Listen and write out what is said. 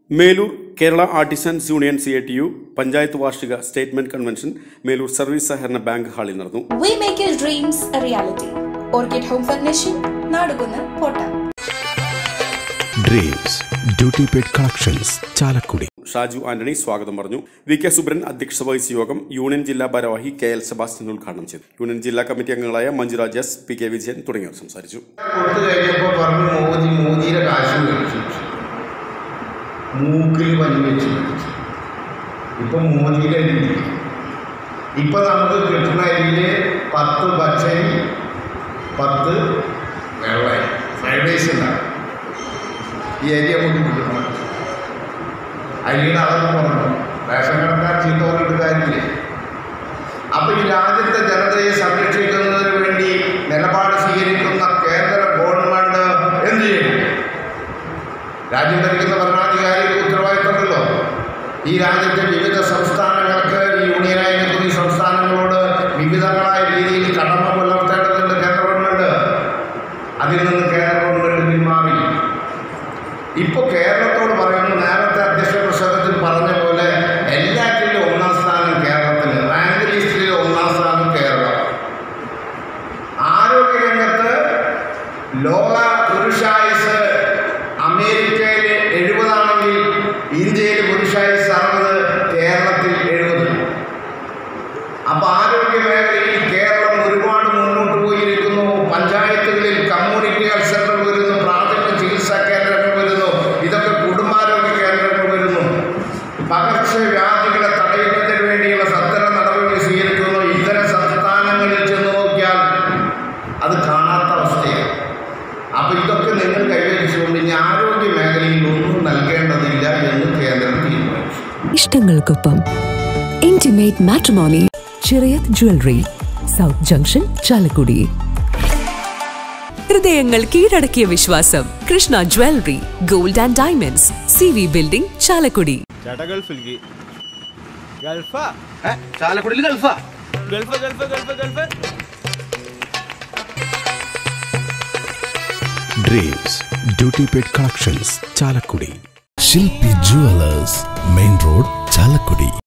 Melur Kerala artisans union C T U panchayat വാർഷിക statement convention Melur service സഹകരണ bank ഹാളിൽ നടന്നു We make your dreams a reality. Orchid Home Furnishing, നാടുകുന്ന് കോട്ട dreams duty paid collections Chalakudy Shaju Antony സ്വാഗതം പറഞ്ഞു വി കെ സുബ്രൻ അധ്യക്ഷത വഹിച്ച യോഗം യൂണിയൻ ജില്ലാ ഭാരവാഹി കെ എൽ സെബാസ്റ്റ്യൻ ഉദ്ഘാടനം ചെയ്തു യൂണിയൻ ജില്ലാ കമ്മിറ്റി അംഗങ്ങളായ Manjuraj S P K Vijayan തുടങ്ങിയവർ സംസാരിച്ചു കൊടുത്തു കഴിഞ്ഞപ്പോൾ പറഞ്ഞു മോദി മോദിയുടെ കാശ് മേടിച്ചു മൂക്കിൽ പനി വെച്ച് മേടിച്ചു ഇപ്പം മോദിയുടെ രീതി ഇപ്പം നമുക്ക് കിട്ടുന്ന അരിയിൽ പത്ത് പച്ചരി പത്ത് വെള്ളരി ഫ്രൈഡ് റൈസ് ഉണ്ടാകും ഈ അരി നമുക്ക് കിട്ടണം അരിയുടെ അളവ് കുറഞ്ഞു റേഷൻ കടക്കാർ ചീത്ത പറഞ്ഞിട്ട് കാര്യമില്ലേ അപ്പൊ ഈ രാജ്യത്തെ ജനതയെ സംരക്ഷിക്കുന്നതിന് വേണ്ടി നിലപാട് സ്വീകരിക്കുന്ന കേന്ദ്ര ഗവൺമെന്റ് എന്ത് ചെയ്യും രാജ്യം ഭരിക്കുന്ന ഭരണാധികാരിക്ക് ഉത്തരവാദിത്തമുണ്ടല്ലോ ഈ രാജ്യത്തെ വിവിധ സംസ്ഥാനങ്ങൾക്ക് ഈ യൂണിയനായി നിൽക്കുന്ന ഈ സംസ്ഥാനങ്ങളോട് വിവിധങ്ങളായ രീതിയിൽ കടമ പുലർത്തേണ്ടതുണ്ട് കേന്ദ്ര ഗവൺമെന്റ് അതിൽ നിന്ന് കേന്ദ്ര ഗവൺമെന്റ് പിന്മാറി ഇപ്പോൾ കേരളത്തോട് പറയുന്നു നേരത്തെ അധ്യക്ഷ പ്രസംഗത്തിൽ പറഞ്ഞ പോലെ എല്ലാറ്റിലും ഒന്നാം സ്ഥാനം കേരളത്തിന് റാങ്ക് ലിസ്റ്റിൽ ഒന്നാം സ്ഥാനം കേരളം ആരോഗ്യരംഗത്ത് ലോക പുരുഷായുസ് അമേരിക്കയിൽ എഴുപതാണെങ്കിൽ ഇന്ത്യയിൽ പുരുഷായുസ് അറുപത് കേരളത്തിൽ എഴുപത് അപ്പൊ ആരോഗ്യ മേഖലയിൽ കേരളം ഒരുപാട് മുന്നോട്ട് പോയിരിക്കുന്നു പഞ്ചായത്തുകളിൽ കമ്മ്യൂണിറ്റി ഹെൽത്ത് സെന്റർ വരുന്നു പ്രാഥമിക ചികിത്സാ കേന്ദ്രങ്ങൾ വരുന്നു ഇതൊക്കെ കുടുംബാരോഗ്യ കേന്ദ്രങ്ങൾ വരുന്നു പകർച്ചവ്യാധികളെ തടയുന്നതിന് വേണ്ടിയുള്ള സത്തര നടപടികൾ സ്വീകരിക്കുന്നു ഇതര സംസ്ഥാനങ്ങളിൽ ചെന്ന് നോക്കിയാൽ അത് കാണാത്ത അവസ്ഥയാണ് അപ്പൊ ഇതൊക്കെ നിങ്ങൾ കൈവരിച്ചുകൊണ്ട് ഇനി ആരോഗ്യ മേഖലയിൽ ഒന്നും നൽകേണ്ടതില്ല എന്ന് കേന്ദ്രം തീരുമാനിച്ചു ഇഷ്ടങ്ങൾക്കൊപ്പം intimate matrimony Chirayath jewellery south junction Chalakudy ഹൃദയങ്ങൾ കീഴടക്കിയ വിശ്വാസം Krishna jewellery gold and diamonds C V building Chalakudy ചേട്ടാ ഗൾഫിലേക്ക് ഗൾഫാ ചാലക്കുടിയിൽ ഗൾഫാ gulf gulf gulf gulf dreams duty paid collections Chalakudy Shilpi jewellers main road Chalakudy